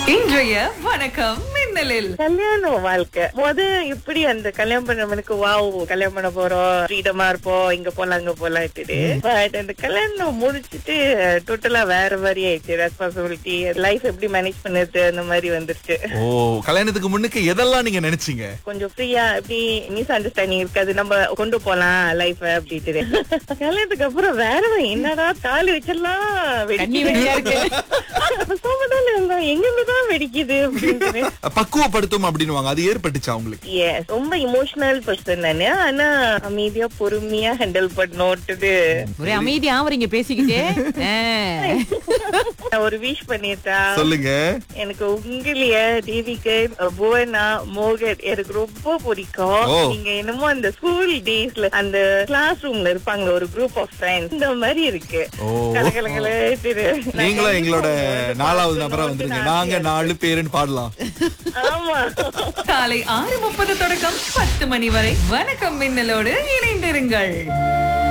இன்றைய வணக்கம் மின்னலில் கல்யாண வாழ்க்கை முத இப்படி அந்த கல்யாணம் பண்ணவனுக்கு வாவ் கல்யாணம் பண்ண போறோம் ஃப்ரீடமா இருப்போம் இங்க போலாம் அங்க போலாம்ட்டு பட் அந்த கல்யாணம் முடிச்சிட்டு டோட்டலா வேற மாதிரி ஆயிடுச்சு ரெஸ்பான்சிபிலிட்டி லைஃப் எப்படி மேனேஜ் பண்ணுறது அந்த மாதிரி வந்துருச்சு ஓ கல்யாணத்துக்கு முன்னுக்கு எதெல்லாம் நீங்க நினைச்சீங்க கொஞ்சம் ஃப்ரீயா எப்படி மிஸ் அண்டர்ஸ்டாண்டிங் இருக்காது நம்ம கொண்டு போலாம் லைஃப் அப்படின்ட்டு கல்யாணத்துக்கு அப்புறம் வேற வழி. என்னடா தாலி வச்சிடலாம் கண்ணி வெடியா இருக்கு. சோமதால இருந்தா எங்கிருந்துதான் வெடிக்குது அப்படின்ட்டு பக்குவப்படுத்தும் அப்படின்னுவாங்க அது ஏற்பட்டுச்சா உங்களுக்கு எஸ் ரொம்ப இமோஷனல் பர்சன் நானு ஆனா அமைதியா பொறுமையா ஹேண்டில் பண்ணோட்டுது ஒரே அமைதியா அவரீங்க பேசிக்கிட்டே ஆ. ஒரு விஷ் பண்ணிட்டா சொல்லுங்க எனக்கு உங்களைய தேவிக்கு புவனா மோகன் எனக்கு ரொம்ப பிடிக்கும் ஓ. நீங்க என்னமோ அந்த ஸ்கூல் டேஸ்ல அந்த கிளாஸ் ரூம்ல இருப்பாங்க ஒரு குரூப் ஆஃப் ஃப்ரெண்ட்ஸ் இந்த மாதிரி இருக்கு ஓ. கலகலகல திரு. நீங்களும் எங்களோட நாலாவது நபரா வந்துருங்க நாங்க நாலு பேருன்னு பாடலாம் ஆமா காலை ஆறு முப்பது தொடக்கம் பத்து மணி வரை வணக்கம் மின்னலோடு இணைந்திருங்கள்